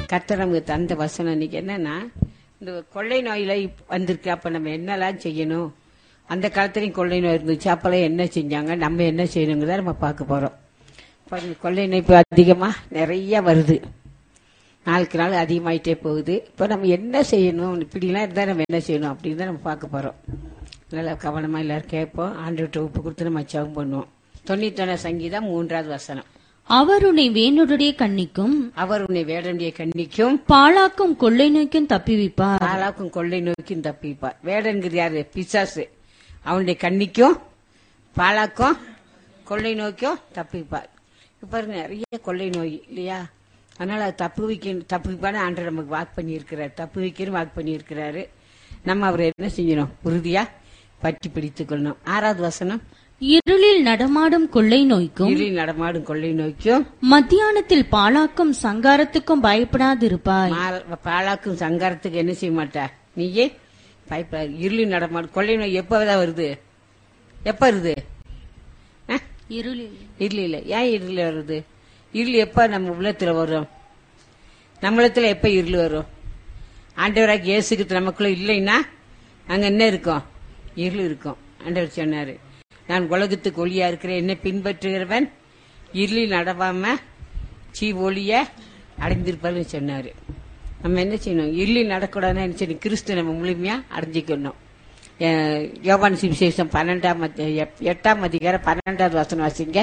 கர்த்தர் நமக்கு தந்த வசனம் இன்னைக்கு என்னன்னா இந்த கொள்ளை நோயில இப்ப வந்திருக்கு அப்ப நம்ம என்னெல்லாம் செய்யணும் அந்த காலத்துலயும் கொள்ளை நோய் இருந்துச்சு அப்பெல்லாம் என்ன செஞ்சாங்க நம்ம என்ன செய்யணுங்கிறத நம்ம பார்க்க போறோம் பாருங்க, கொள்ளை நோய் இப்போ அதிகமா நிறைய வருது நாளுக்கு நாள் அதிகமாயிட்டே போகுது இப்போ நம்ம என்ன செய்யணும் இப்படிலாம் இருந்தால் நம்ம என்ன செய்யணும் அப்படின்னு தான் நம்ம பார்க்க போறோம் நல்லா கவனமா எல்லாரும் கேட்போம் ஆண்டு உப்பு கொடுத்து நம்ம ஜெபம் பண்ணுவோம் தொண்ணூத்தொன்னு சங்கீதம் மூன்றாவது வசனம் அவர் உன்னை வேணுடைய கண்ணிக்கும் அவர் உன்னை வேடனுடைய கண்ணிக்கும் பாழாக்கும் கொள்ளை நோய்க்கும் தப்பிவிப்பார் ஆளாக்கும் கொள்ளை நோய்க்கும் தப்பிப்பார் வேடன்கிறது யாரு பிசாசு அவனுடைய கண்ணிக்கும் பாலாக்கும் கொள்ளை நோய்க்கும் தப்பிப்பார் இப்ப பாருங்க நிறைய கொள்ளை நோய் இல்லையா அதனால அது தப்பு வைக்க தப்பிப்பான ஆண்டு நமக்கு வாக்கு பண்ணியிருக்கிறார் தப்பு வைக்கணும் வாக்கு பண்ணியிருக்கிறாரு நம்ம அவரை என்ன செய்யணும் உறுதியா பற்றி பிடித்துக் கொள்ளணும் ஆறாவது வசனம் இருளில் நடமாடும் கொள்ளை நோய்க்கும் இருளில் நடமாடும் கொள்ளை நோய்க்கும் மத்தியானத்தில் பாழாக்கும் சங்காரத்துக்கும் பயப்படாதிருப்பாய் மால- பாலாக்கும் சங்காரத்துக்கு என்ன செய்ய மாட்டா நீயே பயப்படாது இருளில் நடமாடும் கொள்ளை நோய் எப்பதான் வருது எப்ப வருது ஆ? இருளில் இருள் இல்ல ஏன் இருள் வருது இருள் எப்ப நம்ம உள்ளத்துல வரும் நம்மளத்துல எப்ப இருள் வரும் ஆண்டவராக இயேசுக்கு நமக்குள்ள இல்லைன்னா அங்க என்ன இருக்கும் இருள் இருக்கும் ஆண்டவர் சொன்னாரு நான் உலகத்துக்கு ஒளியா இருக்கிறேன் என்னை பின்பற்றுகிறவன் இருளில் நடவாம சீ ஒளிய அடைந்திருப்பார்னு சொன்னாரு நம்ம என்ன செய்யணும் இருளில் நடக்கூடாதுன்னு என்ன செய்யணும் கிறிஸ்து நம்ம முழுமையா அடைஞ்சிக்கணும் அஹ் யோவான் சுவிசேஷம் பன்னெண்டாம் அத்தி- எப்- எட்டாம் அதிகாரம் பன்னெண்டாவது வசனம் வாசிங்க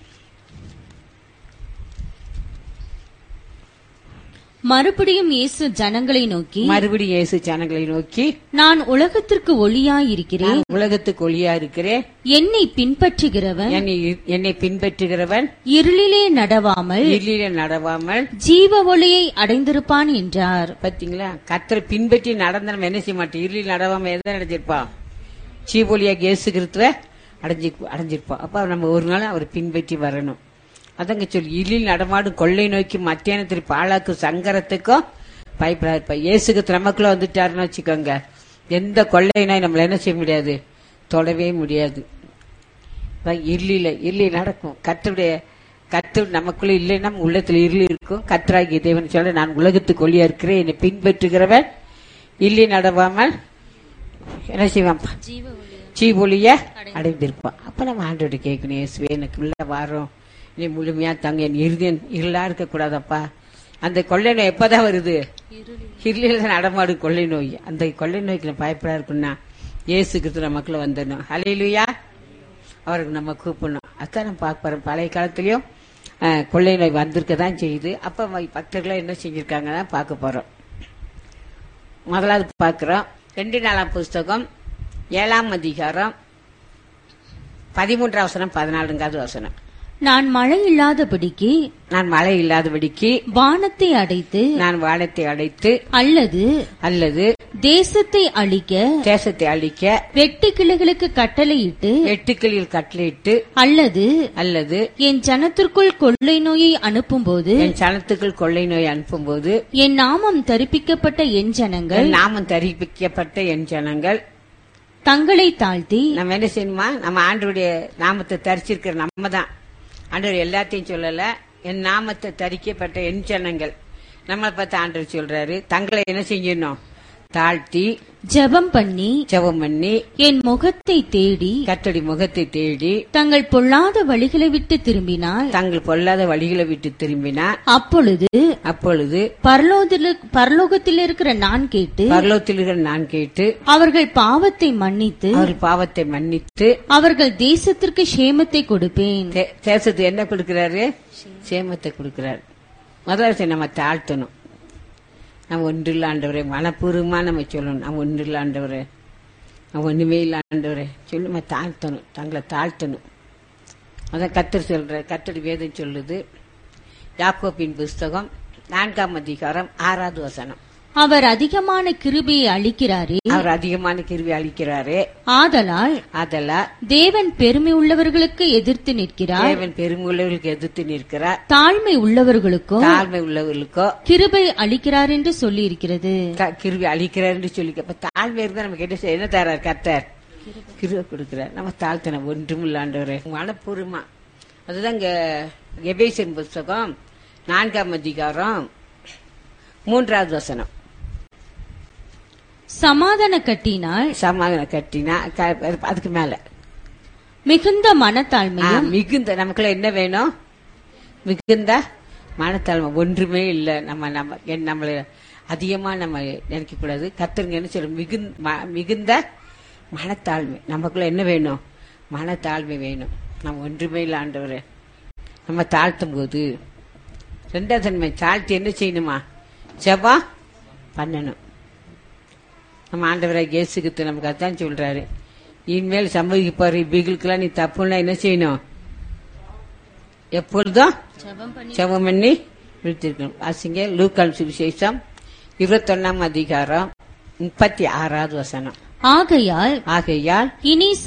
மறுபடியும் இயேசு ஜனங்களை நோக்கி மறுபடியும் இயேசு ஜனங்களை நோக்கி நான் உலகத்திற்கு ஒளியாயிருக்கிறேன் நான் உலகத்துக்கு ஒளியா இருக்கிறேன் என்னை பின்பற்றுகிறவன் என்னை என்னை பின்பற்றுகிறவன் இருளிலே நடவாமல் இருளில நடவாமல் ஜீவ ஒளியை அடைந்திருப்பான் என்றார் பாத்தீங்களா கத்தரை பின்பற்றி நடந்த நம்ம என்ன செய்ய மாட்டோம் இருளில் நடவாம எதை அடைஞ்சிருப்பான் சீபொலியா இயேசு கிறிஸ்துவ அடைஞ்சி அடைஞ்சிருப்போம் அப்ப நம்ம ஒரு நாள் அவரை பின்பற்றி வரணும் அதங்க சொல்லி இருளில் நடமாடும் கொள்ளை நோக்கி மத்தியானத்தில் பாழாக்கும் சங்கரத்துக்கும் பயப்படாது இயேசுக்கு நமக்குள்ள வந்துட்டாருன்னு வச்சுக்கோங்க எந்த கொள்ளை நோய் நம்மள என்ன செய்ய முடியாது தொடவே முடியாது அதான் இருளில இருளி நடக்கும் கத்தருடைய கத்து நமக்குள்ள இல்லைன்னா நம்ம உள்ளத்துல இருள் இருக்கும் கத்தராகிய தேவன் சொல்ல நான் உலகத்துக்கு ஒளியா இருக்கிறேன் என்னை பின்பற்றுகிறவன் இல்லி நடவாமல் என்ன செய்வான் சீபொலிய அடைந்திருப்பான் அப்ப நம்ம ஆண்டோட கேட்கணும் இயேசுவே எனக்கு உள்ள வாரம் நீ முழுமையா தங்க என் இருதயம் இருளா இருக்க கூடாதப்பா அந்த கொள்ளை நோய் எப்பதான் வருது இருளில நடமாடும் கொள்ளை நோய் அந்த கொள்ளை நோய்க்கு நம்ம பயப்படா இருக்குன்னா இயேசு கிறிஸ்து நமக்குள்ள வந்துடணும் ஹalleluya அவருக்கு நம்ம கூப்பிடணும் அதான் நம்ம பார்க்க போறோம் பழைய காலத்திலயும் அஹ், கொள்ளை நோய் வந்திருக்க தான் செய்யுது அப்ப ம- பக்தர்கள் என்ன செஞ்சிருக்காங்கன்னா பார்க்க போறோம் முதலாவது பார்க்கிறோம் ரெண்டு நாளாம் புஸ்தகம் ஏழாம் அதிகாரம் பதிமூன்றாம் வசனம் பதினாலுங்காவது வசனம் நான் மழை இல்லாதபடிக்கு நான் மழை இல்லாதபடிக்கு வானத்தை அடைத்து நான் வானத்தை அடைத்து அல்லது அல்லது தேசத்தை அழிக்க தேசத்தை அழிக்க வெட்டு கிளைகளுக்கு கட்டளையிட்டு வெட்டுக்கிளியில் கட்டளையிட்டு அல்லது அல்லது என் ஜனத்திற்குள் கொள்ளை நோயை அனுப்பும்போது என் சனத்துக்குள் கொள்ளை நோய் அனுப்பும்போது என் நாமம் தரிப்பிக்கப்பட்ட என் ஜனங்கள் என் நாமம் தெரிவிக்கப்பட்ட என் ஜனங்கள் தங்களை தாழ்த்தி நம்ம என்ன செய்யணுமா நம்ம ஆண்டவருடைய நாமத்தை தரிச்சிருக்கிற நம்ம தான் ஆண்டவர் எல்லாத்தையும் சொல்லல என் நாமத்தை தரிக்கப்பட்ட என் ஜனங்கள் நம்மளை பார்த்து ஆண்டவர் சொல்றாரு தங்களை என்ன செய்யணும் தாழ்த்தி ஜெபம் பண்ணி ஜெபம் பண்ணி என் முகத்தை தேடி கத்தடி முகத்தை தேடி தங்கள் பொல்லாத வழிகளை விட்டு திரும்பினால் தங்கள் பொல்லாத வழிகளை விட்டு திரும்பினா அப்பொழுது அப்பொழுது பரலோகத்தில் பரலோகத்தில் இருக்கிற நான் கேட்டு பரலோகத்தில் இருக்கிற நான் கேட்டு அவர்கள் பாவத்தை மன்னித்து அவர் பாவத்தை மன்னித்து அவர்கள் தேசத்திற்கு சேமத்தை கொடுப்பேன் தே- தேசத்துக்கு என்ன கொடுக்கிறாரு சேமத்தை கொடுக்கிறாரு முதல்ல சரி நம்ம தாழ்த்தணும் நம்ம ஒன்றில்ல ஆண்டவரே மனப்பூர்வமா நம்ம சொல்லணும் நம்ம ஒன்றில்ல ஆண்டவரே நம்ம ஒண்ணுமே இல்ல ஆண்டவரே சொல்லி நம்ம தாழ்த்தணும் தங்களை தாழ்த்தணும் அதான் கத்தர் சொல்ற கத்தர் வேதம் சொல்லுது யாக்கோப்பின் புஸ்தகம் நான்காம் அதிகாரம் ஆறாவது வசனம் அவர் அதிகமான கிருபையை அளிக்கிறாரே அவர் அதிகமான கிருவி அளிக்கிறாரே ஆதலால் அதெல்லாம் தேவன் பெருமை உள்ளவர்களுக்கு எதிர்த்து நிற்கிறார் தேவன் பெருங்குள்ளவர்களுக்கு எதிர்த்து நிற்கிறார் தாழ்மை உள்ளவர்களுக்கும் தாழ்மை உள்ளவர்களுக்கோ கிருபை அளிக்கிறார் என்று சொல்லி இருக்கிறது க- கிருவி அழிக்கிறார்னு சொல்லி அப்ப தாழ்மை இருந்தா நமக்கு என்ன செய்ய- என்ன தரார் கர்த்தர் கிருவை கொடுக்கிறார் நம்ம தாழ்த்தணும் ஒன்றும் இல்லாண்டவரே மனப்பூர்வமா அதுதான் இங்க எபேசியன் புஸ்தகம் நான்காம் அதிகாரம் மூன்றாவது வசனம் சமாதான கட்டினால் சமாதான கட்டினா க- அதுக்கு மேல மிகுந்த ஆ, மனத்தாழ்மையும் மிகுந்த நமக்குள்ள என்ன வேணும் மிகுந்த மனத்தாழ்மை ஒன்றுமே இல்லை நம்ம நம்ம என் நம்மள அதிகமா நம்ம நினைக்க கூடாது கத்துருங்க என்ன சொல்ல மிகுந்த ம- மிகுந்த மனத்தாழ்மை நமக்குள்ள என்ன வேணும் மனத்தாழ்மை வேணும் நம்ம ஒன்றுமே இல்லை ஆண்டவரே நம்ம தாழ்த்தும் போது ரெண்டாவது தன்மை தாழ்த்தி என்ன செய்யணுமா ஜெபா பண்ணணும் நம்ம ஆண்டவரை இயேசுக்கு நமக்கு அதான் சொல்றாரு இனிமேல் சம்பவிக்க போற இவ்விகளுக்கெல்லாம் நீ தப்புன்னா என்ன செய்யணும் எப்பொழுதும் ஜெபம் பண்ணி விழுத்திருக்கணும் வாசிங்க லூக்கான் சுவிசேஷம் இருபத்தொன்னாம் அதிகாரம் முப்பத்தி ஆறாவது வசனம் ஆகையால் ஆகையால் இனி